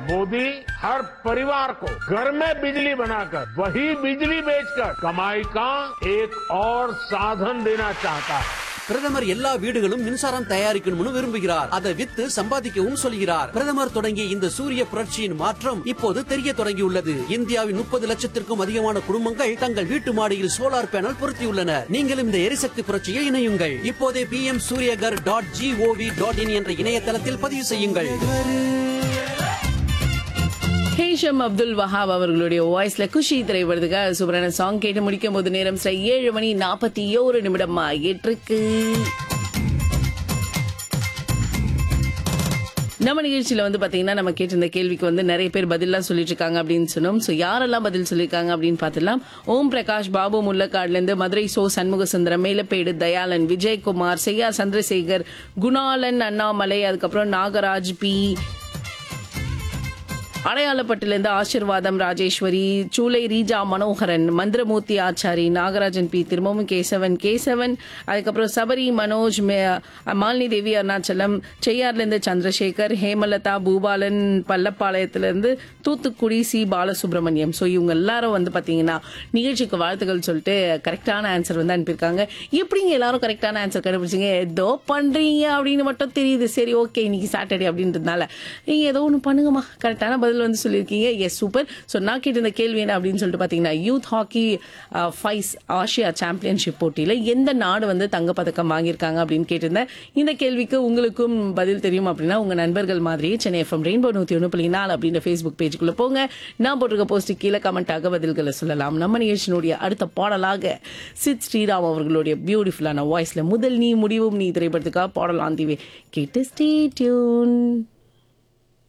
मोदी हर परिवार को घर में बिजली बनाकर वही बिजली बेचकर कमाई का एक और साधन देना चाहता है பிரதமர் எல்லா வீடுகளும் மின்சாரம் தயாரிக்கணும்னு விரும்புகிறார் அதை வித்து சம்பாதிக்கவும் சொல்கிறார் பிரதமர் தொடங்கிய இந்த சூரிய புரட்சியின் மாற்றம் இப்போது தெரிய தொடங்கியுள்ளது இந்தியாவின் முப்பது லட்சத்திற்கும் அதிகமான குடும்பங்கள் தங்கள் வீட்டு மாடியில் சோலார் பேனல் பொருத்தியுள்ளனர் நீங்களும் இந்த எரிசக்தி புரட்சியில் இணையுங்கள் இப்போதே P M Suryaghar dot GOV dot in என்ற இணையதளத்தில் பதிவு செய்யுங்கள் ஹேஷம் அப்துல் வஹாப் அவர்களுடைய வாய்ஸ்ல குஷி திரைப்படத்துக்காக சூப்பரான சாங் கேட்டு முடிக்கும் போது நேரம் சரி ஏழு மணி நாற்பத்தி ஓரு நிமிடம் ஆகிட்டு நம்ம நிகழ்ச்சியில வந்து பாத்தீங்கன்னா நம்ம கேட்டிருந்த கேள்விக்கு வந்து நிறைய பேர் பதிலாம் சொல்லிட்டு இருக்காங்க அப்படின்னு சொன்னோம் சோ யாரெல்லாம் பதில் சொல்லியிருக்காங்க அப்படின்னு பார்த்துலாம் ஓம் பிரகாஷ் பாபு முல்லக்காடுல இருந்து மதுரை சோ சண்முக சுந்தரம் மேலப்பேடு தயாளன் விஜயகுமார் செய்யா சந்திரசேகர் குணாலன் அண்ணாமலை அதுக்கப்புறம் நாகராஜ் பி அடையாளப்பட்டிலிருந்து ஆசிர்வாதம் ராஜேஸ்வரி சூலை ரீஜா மனோகரன் மந்திரமூர்த்தி ஆச்சாரி நாகராஜன் பி திரும்பவும் கேசவன் கேசவன் அதுக்கப்புறம் சபரி மனோஜ் மே- மாலினி தேவி அருணாச்சலம் செய்யார்லேருந்து சந்திரசேகர் ஹேமலதா பூபாலன் பள்ளப்பாளையத்திலிருந்து தூத்துக்குடி சி பாலசுப்ரமணியம் ஸோ இவங்க எல்லாரும் வந்து பார்த்தீங்கன்னா நிகழ்ச்சிக்கு வாழ்த்துக்கள் சொல்லிட்டு கரெக்டான ஆன்சர் வந்து அனுப்பியிருக்காங்க எப்படிங்க எல்லாரும் கரெக்டான ஆன்சர் கண்டுபிடிச்சிங்க ஏதோ பண்றீங்க அப்படின்னு மட்டும் தெரியுது சரி ஓகே இன்னைக்கு சாட்டர்டே அப்படின்றதுனால நீங்க ஏதோ ஒன்று பண்ணுங்கம்மா கரெக்டான பதில் வந்து சொல்லியிருக்கீங்க எஸ் சூப்பர் ஸோ நான் கேட்டிருந்த கேள்வி என்ன அப்படின்னு சொல்லிட்டு பார்த்தீங்கன்னா youth hockey fives Asia championship போட்டியில் எந்த நாடு வந்து தங்கப்பதக்கம் வாங்கியிருக்காங்க அப்படின்னு கேட்டிருந்தேன் இந்த கேள்விக்கு உங்களுக்கும் பதில் தெரியும் அப்படின்னா உங்க நண்பர்கள் மாதிரி சென்னை எஃப்எம் ரெயின்போ நூற்றி ஒன்று புள்ளி நாலு அப்படின்ற ஃபேஸ்புக் பேஜுக்குள்ள போங்க நான் போட்டிருக்க போஸ்ட் கீழே கமெண்டாக பதில்களை சொல்லலாம் நம்ம நிகழ்ச்சியினுடைய அடுத்த பாடலாக சித் ஸ்ரீராம் அவர்களுடைய பியூட்டிஃபுல்லான வாய்ஸ்ல முதல் நீ முடிவும் நீ திரைப்படத்துக்காக பாடலாம் தீவே கேட்டு ஸ்டே டியூன்